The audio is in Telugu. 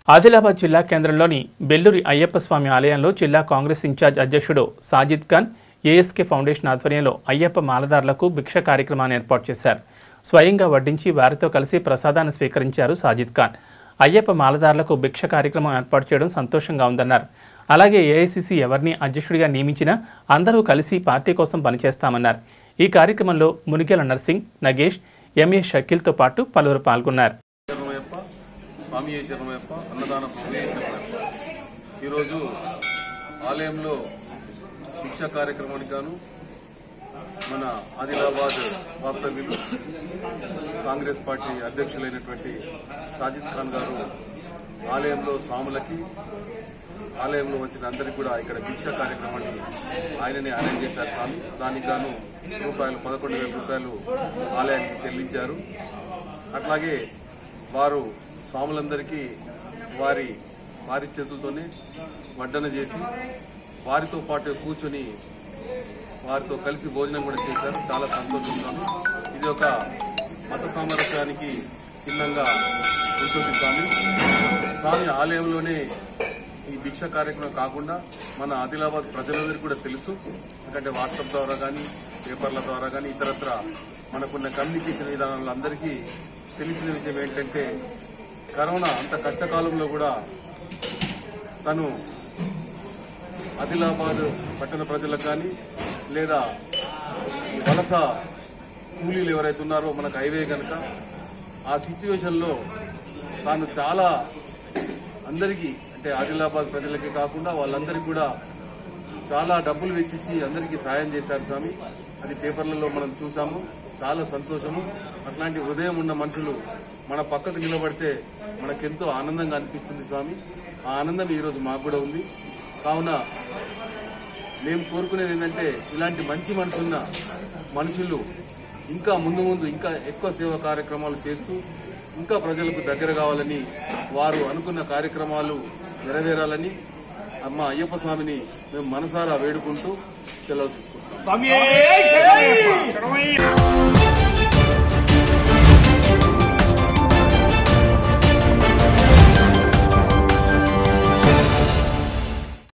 ఆదిలాబాద్ జిల్లా కేంద్రంలోని బెల్లూరి అయ్యప్ప స్వామి ఆలయంలో జిల్లా కాంగ్రెస్ ఇన్ఛార్జ్ అధ్యక్షుడు సాజిద్ ఖాన్ ఏఎస్కే ఫౌండేషన్ ఆధ్వర్యంలో అయ్యప్ప మాలదారులకు భిక్ష కార్యక్రమాన్ని ఏర్పాటు చేశారు స్వయంగా వడ్డించి వారితో కలిసి ప్రసాదాన్ని స్వీకరించారు సాజిద్ ఖాన్ అయ్యప్ప మాలదారులకు భిక్ష కార్యక్రమం ఏర్పాటు చేయడం సంతోషంగా ఉందన్నారు అలాగే ఏఐసిసి ఎవరిని అధ్యక్షుడిగా నియమించినా అందరూ కలిసి పార్టీ కోసం పనిచేస్తామన్నారు ఈ కార్యక్రమంలో మునిగెల నర్సింగ్ నగేష్ ఎంఏ షకీల్తో పాటు పలువురు పాల్గొన్నారు శరణమయ్యప్ప స్వామి శరణమయ్యప్ప అన్నదాన ప్రభుయే శరణమయ్యప్ప ఈరోజు ఆలయంలో శిక్షా కార్యక్రమానికి గాను మన ఆదిలాబాద్ వాస్తవ్యులు కాంగ్రెస్ పార్టీ అధ్యక్షులైనటువంటి సాజిద్ ఖాన్ గారు ఆలయంలో స్వాములకి ఆలయంలో వచ్చిన అందరికీ కూడా ఇక్కడ భిక్ష కార్యక్రమాన్ని ఆయననే అరేంజ్ చేశారు స్వామి దానికి గాను రూపాయలు పదకొండు వేల రూపాయలు ఆలయానికి చెల్లించారు అట్లాగే వారు స్వాములందరికీ వారి వారి చేతులతోనే వడ్డన చేసి వారితో పాటు కూర్చొని వారితో కలిసి భోజనం కూడా చేశారు చాలా సంతోషిస్తాను ఇది ఒక మత సామరస్యానికి చిహ్నంగా ఉంటుంది స్వామి స్వామి ఆలయంలోనే ఈ భిక్ష కార్యక్రమం కాకుండా మన ఆదిలాబాద్ ప్రజలందరికీ కూడా తెలుసు ఎందుకంటే వాట్సాప్ ద్వారా కానీ పేపర్ల ద్వారా కానీ ఇతరత్ర మనకున్న కమ్యూనికేషన్ విధానంలో అందరికీ తెలిసిన విషయం ఏంటంటే కరోనా అంత కష్టకాలంలో కూడా తను ఆదిలాబాద్ పట్టణ ప్రజలకు కానీ లేదా ఈ వలస కూలీలు ఎవరైతే ఉన్నారో మనకు హైవే కనుక ఆ సిచ్యువేషన్లో తాను చాలా అందరికీ అంటే ఆదిలాబాద్ ప్రజలకే కాకుండా వాళ్ళందరికీ కూడా చాలా డబ్బులు వెచ్చించి అందరికీ సాయం చేశారు స్వామి అది పేపర్లలో మనం చూసాము చాలా సంతోషము అట్లాంటి హృదయం ఉన్న మనుషులు మన పక్కకు నిలబడితే మనకెంతో ఆనందంగా అనిపిస్తుంది స్వామి ఆ ఆనందం ఈరోజు మాకు కూడా ఉంది కావున మేము కోరుకునేది ఏంటంటే ఇలాంటి మంచి మనసున్న మనుషులు ఇంకా ముందు ముందు ఇంకా ఎక్కువ సేవా కార్యక్రమాలు చేస్తూ ఇంకా ప్రజలకు దగ్గర కావాలని వారు అనుకున్న కార్యక్రమాలు నెరవేరాలని అమ్మ అయ్యప్ప స్వామిని మేము మనసారా వేడుకుంటూ సెలవు తీసుకుంటాం స్వామి శరణమయ్యప్ప